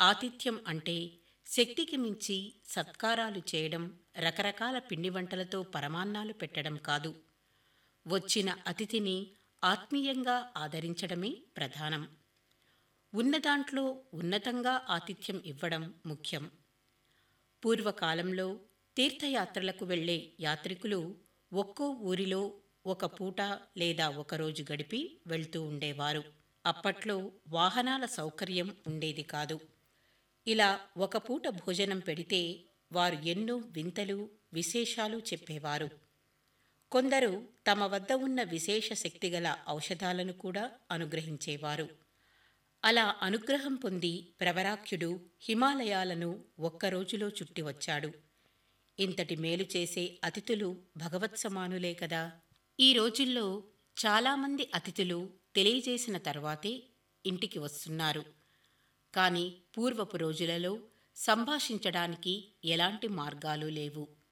ఆతిథ్యం అంటే శక్తికి మించి సత్కారాలు చేయడం రకరకాల పిండి వంటలతో పరమాన్నాలు పెట్టడం కాదు వచ్చిన అతిథిని ఆత్మీయంగా ఆదరించడమే ప్రధానం ఉన్నదాంట్లో ఉన్నతంగా ఆతిథ్యం ఇవ్వడం ముఖ్యం పూర్వకాలంలో తీర్థయాత్రలకు వెళ్లే యాత్రికులు ఒక్కో ఊరిలో ఒక పూట లేదా ఒక రోజు గడిపి వెళ్తూ ఉండేవారు అప్పట్లో వాహనాల సౌకర్యం ఉండేది కాదు ఇలా ఒక పూట భోజనం పెడితే వారు ఎన్నో వింతలు విశేషాలు చెప్పేవారు కొందరు తమ వద్ద ఉన్న విశేష శక్తిగల ఔషధాలను కూడా అనుగ్రహించేవారు అలా అనుగ్రహం పొంది ప్రవరాఖ్యుడు హిమాలయాలను ఒక్కరోజులో చుట్టి వచ్చాడు ఇంతటి మేలు చేసే అతిథులు భగవత్ సమానులే కదా ఈ రోజుల్లో చాలామంది అతిథులు తెలియజేసిన తర్వాతే ఇంటికి వస్తున్నారు కానీ పూర్వపు రోజులలో సంభాషించడానికి ఎలాంటి మార్గాలు లేవు